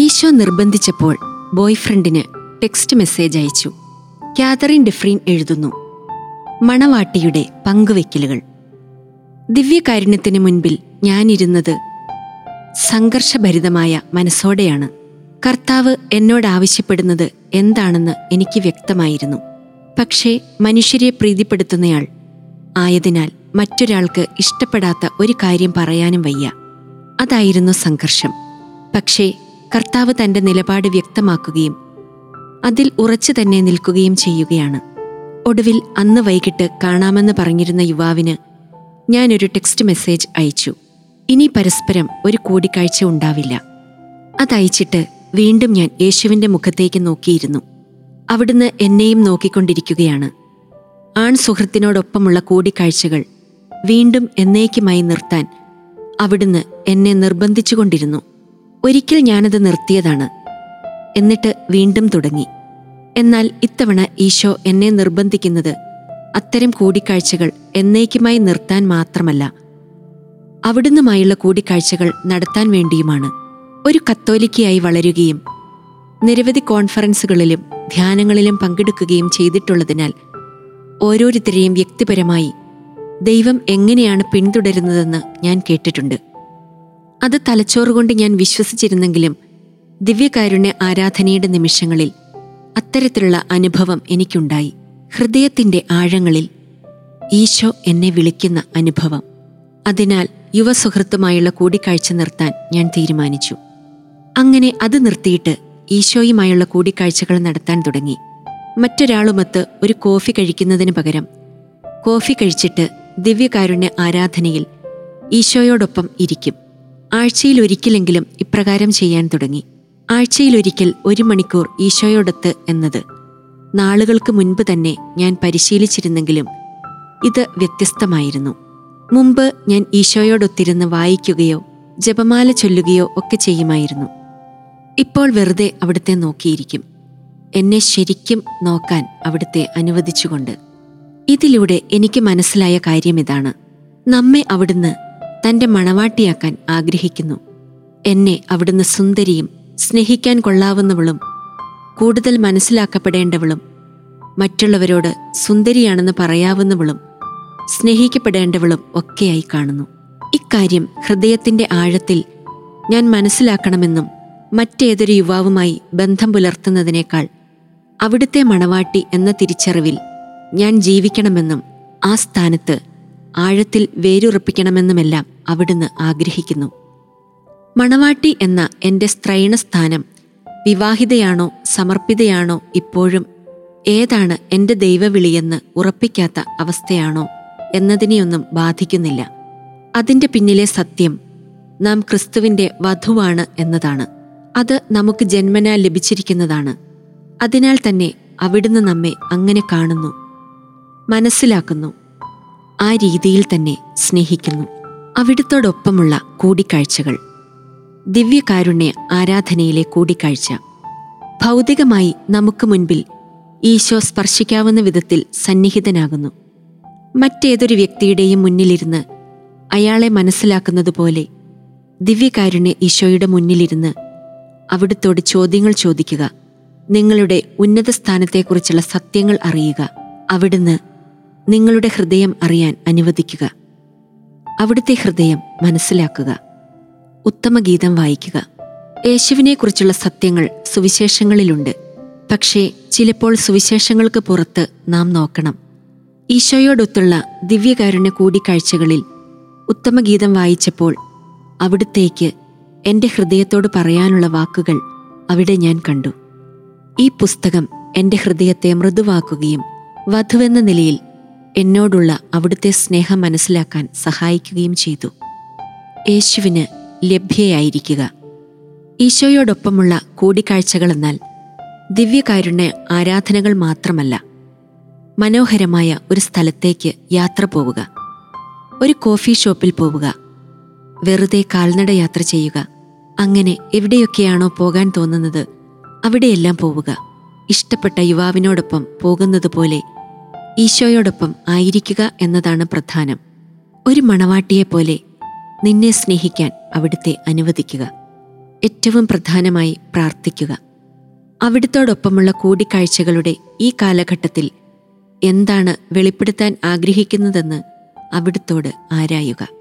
ഈശോ നിർബന്ധിച്ചപ്പോൾ ബോയ്ഫ്രണ്ടിന് text message അയച്ചു കാതറിൻ ഡിഫ്രീൻ എഴുതുന്നു മണവാട്ടിയുടെ പങ്കുവെക്കലുകൾ ദിവ്യകാരുണ്യത്തിന് മുൻപിൽ ഞാനിരുന്നത് സംഘർഷഭരിതമായ മനസ്സോടെയാണ് കർത്താവ് എന്നോട് ആവശ്യപ്പെടുന്നത് എന്താണെന്ന് എനിക്ക് വ്യക്തമായിരുന്നു പക്ഷേ മനുഷ്യരെ പ്രീതിപ്പെടുത്തുന്നയാൾ ആയതിനാൽ മറ്റൊരാൾക്ക് ഇഷ്ടപ്പെടാത്ത ഒരു കാര്യം പറയാനും വയ്യ അതായിരുന്നു സംഘർഷം പക്ഷേ കർത്താവ് തന്റെ നിലപാട് വ്യക്തമാക്കുകയും അതിൽ ഉറച്ചു തന്നെ നിൽക്കുകയും ചെയ്യുകയാണ് ഒടുവിൽ അന്ന് വൈകിട്ട് കാണാമെന്ന് പറഞ്ഞിരുന്ന യുവാവിന് ഞാനൊരു ടെക്സ്റ്റ് മെസ്സേജ് അയച്ചു ഇനി പരസ്പരം ഒരു കൂടിക്കാഴ്ച ഉണ്ടാവില്ല അതയച്ചിട്ട് വീണ്ടും ഞാൻ യേശുവിന്റെ മുഖത്തേക്ക് നോക്കിയിരുന്നു അവിടുന്ന് എന്നെയും നോക്കിക്കൊണ്ടിരിക്കുകയാണ് ആൺ സുഹൃത്തിനോടൊപ്പമുള്ള കൂടിക്കാഴ്ചകൾ വീണ്ടും എന്നേക്കുമായി നിർത്താൻ അവിടുന്ന് എന്നെ നിർബന്ധിച്ചുകൊണ്ടിരുന്നു ഒരിക്കൽ ഞാനത് നിർത്തിയതാണ് എന്നിട്ട് വീണ്ടും തുടങ്ങി എന്നാൽ ഇത്തവണ ഈശോ എന്നെ നിർബന്ധിക്കുന്നത് അത്തരം കൂടിക്കാഴ്ചകൾ എന്നേക്കുമായി നിർത്താൻ മാത്രമല്ല അവിടുന്നുമായുള്ള കൂടിക്കാഴ്ചകൾ നടത്താൻ വേണ്ടിയുമാണ് ഒരു കത്തോലിക്കയായി വളരുകയും നിരവധി കോൺഫറൻസുകളിലും ധ്യാനങ്ങളിലും പങ്കെടുക്കുകയും ചെയ്തിട്ടുള്ളതിനാൽ ഓരോരുത്തരെയും വ്യക്തിപരമായി ദൈവം എങ്ങനെയാണ് പിന്തുടരുന്നതെന്ന് ഞാൻ കേട്ടിട്ടുണ്ട് അത് തലച്ചോറുകൊണ്ട് ഞാൻ വിശ്വസിച്ചിരുന്നെങ്കിലും ദിവ്യകാരുണ്യ ആരാധനയുടെ നിമിഷങ്ങളിൽ അത്തരത്തിലുള്ള അനുഭവം എനിക്കുണ്ടായി ഹൃദയത്തിന്റെ ആഴങ്ങളിൽ ഈശോ എന്നെ വിളിക്കുന്ന അനുഭവം അതിനാൽ യുവസുഹൃത്തുമായുള്ള കൂടിക്കാഴ്ച നിർത്താൻ ഞാൻ തീരുമാനിച്ചു അങ്ങനെ അത് നിർത്തിയിട്ട് ഈശോയുമായുള്ള കൂടിക്കാഴ്ചകൾ നടത്താൻ തുടങ്ങി മറ്റൊരാളുമൊത്ത് ഒരു കോഫി കഴിക്കുന്നതിന് പകരം കോഫി കഴിച്ചിട്ട് ദിവ്യകാരുണ്യ ആരാധനയിൽ ഈശോയോടൊപ്പം ഇരിക്കും ആഴ്ചയിൽ ഒരിക്കലെങ്കിലും ഇപ്രകാരം ചെയ്യാൻ തുടങ്ങി ആഴ്ചയിലൊരിക്കൽ ഒരു മണിക്കൂർ ഈശോയോടൊത്ത് എന്നത് നാളുകൾക്ക് മുൻപ് തന്നെ ഞാൻ പരിശീലിച്ചിരുന്നെങ്കിലും ഇത് വ്യത്യസ്തമായിരുന്നു മുമ്പ് ഞാൻ ഈശോയോടൊത്തിരുന്ന് വായിക്കുകയോ ജപമാല ചൊല്ലുകയോ ഒക്കെ ചെയ്യുമായിരുന്നു ഇപ്പോൾ വെറുതെ അവിടുത്തെ നോക്കിയിരിക്കും എന്നെ ശരിക്കും നോക്കാൻ അവിടുത്തെ അനുവദിച്ചുകൊണ്ട് ഇതിലൂടെ എനിക്ക് മനസ്സിലായ കാര്യം ഇതാണ് നമ്മെ അവിടുന്ന് തന്റെ മണവാട്ടിയാക്കാൻ ആഗ്രഹിക്കുന്നു എന്നെ അവിടുന്ന് സുന്ദരിയും സ്നേഹിക്കാൻ കൊള്ളാവുന്നവളും കൂടുതൽ മനസ്സിലാക്കപ്പെടേണ്ടവളും മറ്റുള്ളവരോട് സുന്ദരിയാണെന്ന് പറയാവുന്നവളും സ്നേഹിക്കപ്പെടേണ്ടവളും ഒക്കെയായി കാണുന്നു ഇക്കാര്യം ഹൃദയത്തിന്റെ ആഴത്തിൽ ഞാൻ മനസ്സിലാക്കണമെന്നും മറ്റേതൊരു യുവാവുമായി ബന്ധം പുലർത്തുന്നതിനേക്കാൾ അവിടുത്തെ മണവാട്ടി എന്ന തിരിച്ചറിവിൽ ഞാൻ ജീവിക്കണമെന്നും ആ സ്ഥാനത്ത് ആഴത്തിൽ വേരുറപ്പിക്കണമെന്നുമെല്ലാം അവിടുന്ന് ആഗ്രഹിക്കുന്നു മണവാട്ടി എന്ന എൻ്റെ സ്ത്രൈണസ്ഥാനം വിവാഹിതയാണോ സമർപ്പിതയാണോ ഇപ്പോഴും ഏതാണ് എൻ്റെ ദൈവവിളിയെന്ന് ഉറപ്പിക്കാത്ത അവസ്ഥയാണോ എന്നതിനെയൊന്നും ബാധിക്കുന്നില്ല അതിൻ്റെ പിന്നിലെ സത്യം നാം ക്രിസ്തുവിൻ്റെ വധുവാണ് എന്നതാണ് അത് നമുക്ക് ജന്മനാ ലഭിച്ചിരിക്കുന്നതാണ് അതിനാൽ തന്നെ അവിടുന്ന് നമ്മെ അങ്ങനെ കാണുന്നു മനസ്സിലാക്കുന്നു ആ രീതിയിൽ തന്നെ സ്നേഹിക്കുന്നു അവിടുത്തോടൊപ്പമുള്ള കൂടിക്കാഴ്ചകൾ ദിവ്യകാരുണ്യ ആരാധനയിലെ കൂടിക്കാഴ്ച ഭൗതികമായി നമുക്ക് മുൻപിൽ ഈശോ സ്പർശിക്കാവുന്ന വിധത്തിൽ സന്നിഹിതനാകുന്നു മറ്റേതൊരു വ്യക്തിയുടെയും മുന്നിലിരുന്ന് അയാളെ മനസ്സിലാക്കുന്നതുപോലെ ദിവ്യകാരുണ്യ ഈശോയുടെ മുന്നിലിരുന്ന് അവിടുത്തോട് ചോദ്യങ്ങൾ ചോദിക്കുക നിങ്ങളുടെ ഉന്നത സ്ഥാനത്തെക്കുറിച്ചുള്ള സത്യങ്ങൾ അറിയുക അവിടുന്ന് നിങ്ങളുടെ ഹൃദയം അറിയാൻ അനുവദിക്കുക അവിടുത്തെ ഹൃദയം മനസ്സിലാക്കുക ഉത്തമഗീതം വായിക്കുക യേശുവിനെക്കുറിച്ചുള്ള സത്യങ്ങൾ സുവിശേഷങ്ങളിലുണ്ട് പക്ഷേ ചിലപ്പോൾ സുവിശേഷങ്ങൾക്ക് പുറത്ത് നാം നോക്കണം ഈശോയോടൊത്തുള്ള ദിവ്യകാരുണ്യ കൂടിക്കാഴ്ചകളിൽ ഉത്തമഗീതം വായിച്ചപ്പോൾ അവിടുത്തേക്ക് എൻ്റെ ഹൃദയത്തോട് പറയാനുള്ള വാക്കുകൾ അവിടെ ഞാൻ കണ്ടു ഈ പുസ്തകം എൻ്റെ ഹൃദയത്തെ മൃദുവാക്കുകയും വധുവെന്ന നിലയിൽ എന്നോടുള്ള അവിടുത്തെ സ്നേഹം മനസ്സിലാക്കാൻ സഹായിക്കുകയും ചെയ്തു യേശുവിന് ലഭ്യയായിരിക്കുക ഈശോയോടൊപ്പമുള്ള കൂടിക്കാഴ്ചകളെന്നാൽ ദിവ്യകാരുണ്യ ആരാധനകൾ മാത്രമല്ല മനോഹരമായ ഒരു സ്ഥലത്തേക്ക് യാത്ര പോവുക ഒരു കോഫി ഷോപ്പിൽ പോവുക വെറുതെ കാൽനട യാത്ര ചെയ്യുക അങ്ങനെ എവിടെയൊക്കെയാണോ പോകാൻ തോന്നുന്നത് അവിടെയെല്ലാം പോവുക ഇഷ്ടപ്പെട്ട യുവാവിനോടൊപ്പം പോകുന്നത് പോലെ ഈശോയോടൊപ്പം ആയിരിക്കുക എന്നതാണ് പ്രധാനം ഒരു മണവാട്ടിയെപ്പോലെ നിന്നെ സ്നേഹിക്കാൻ അവിടുത്തെ അനുവദിക്കുക ഏറ്റവും പ്രധാനമായി പ്രാർത്ഥിക്കുക അവിടുത്തോടൊപ്പമുള്ള കൂടിക്കാഴ്ചകളുടെ ഈ കാലഘട്ടത്തിൽ എന്താണ് വെളിപ്പെടുത്താൻ ആഗ്രഹിക്കുന്നതെന്ന് അവിടുത്തോട് ആരായുക